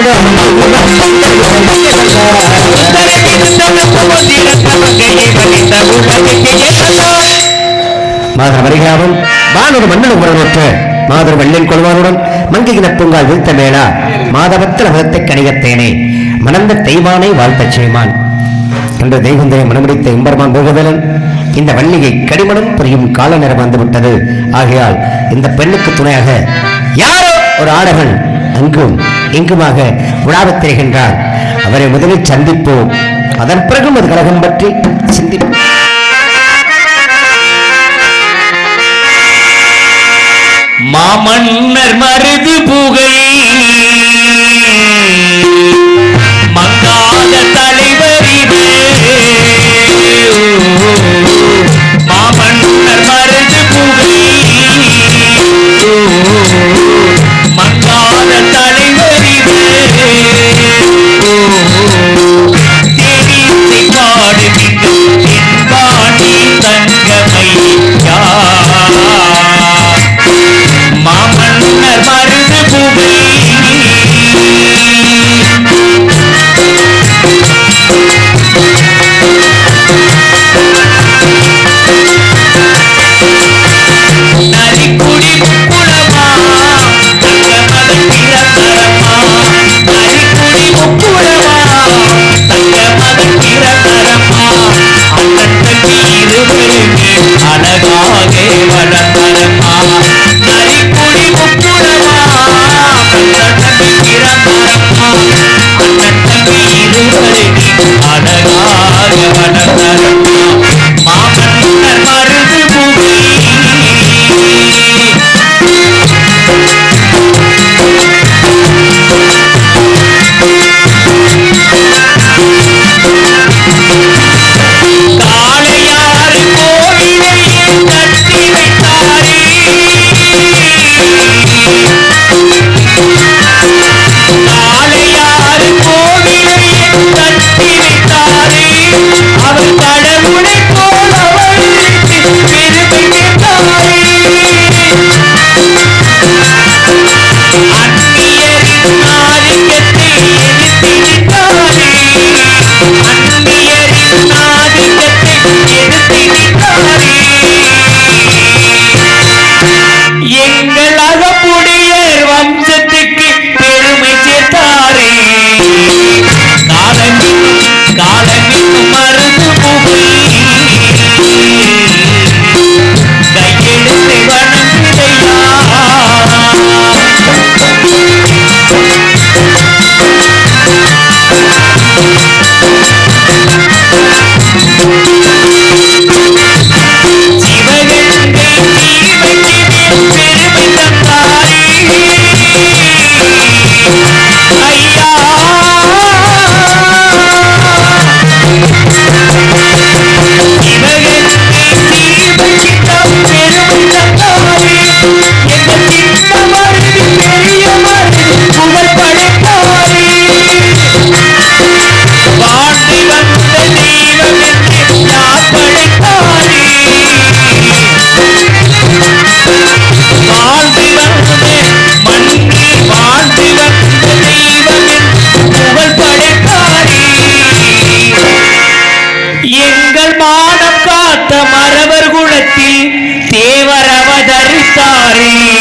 மாதர் வருகிறாவும் வானொரு மன்னன் உறவுற்ற மாதர் வெள்ளன் கொள்வானுடன் மங்கையின பூங்கால் வீழ்த்த மேலா மாதவத்தில் மதத்தை கணிகத்தேனே மணந்த தெய்வானை வாழ்த்தச் செய்வான் என்று தெய்வந்தரை மனமுடித்த இம்பர்மான் போகவேலன் இந்த வள்ளியை கடிமணம் புரியும் கால நேரம் வந்துவிட்டது ஆகையால் இந்த பெண்ணுக்கு துணையாக யாரோ ஒரு ஆடவன் அங்கும் இங்குமாக உலாவத் தெரிகின்றார் அவரை முதலில் சந்திப்போம் அதன் பிறகு அது கழகம் பற்றி சிந்திப்போம் மாமன்னர் மருது புகை மங்காத தலைவரிது மாமன்னர் மருது புகை மங்காத தலைவரிது தெரிந்து பாடுகின்ற என்பாணி தங்கமையா மாமன்னர் மருது புகை நரிக்குடி முக்குளமா தங்க மதன் கிரந்தரமா நரிக்குடி முக்குளமா தங்க மதன் கிரந்தரமா அண்ணன் தம்பி இருவருமே அழகாக வளர்ந்தரமா நரிக்குடி முக்குளமா தங்க தம்பி கிரந்தரமா அண்ணன் தம்பி இருவருமே அழகாக வளர்ந்தரமா மாமன்னர் மருது பூமி காளையாறு கோவிலையே கட்டி வைத்தாரே காளையாறு கோவிலையே கட்டி வைத்தாரே அவர் கடவுளை போல அவருக்கு பெருமை கேட்டாரே அந்நியரின் ஆதிக்கத்தை எதிர்த்திருந்தாரே அந்நியரின் ஆதிக்கத்தை எதிர்த்திருந்தாரே எங்கள் அகப்புடையர் வம்சத்துக்கு பெருமை சேர்த்தாரே காலமின் காலமின் மருந்து புகை கையெழுத்து வணங்குதையா சிவகங்கை ஜீவனுக்கு பெருமை தந்தாரே ஐயா சிவகங்கை ஜீவனுக்கு பெருமை தந்தாரே எங்கள் சின்ன மருது பெரிய மருது புகழ் படைத்தாரே வாழ்ந்து வந்த தெய்வம் என்று யார் படைத்தாரே வாழ்ந்து வந்த மண்ணி வாழ்ந்து வந்த தெய்வம் என்று புகழ் படைத்தாரே எங்கள் மானம் காத்த மரவர் குலத்தில் தேவர் அவதரித்தாரே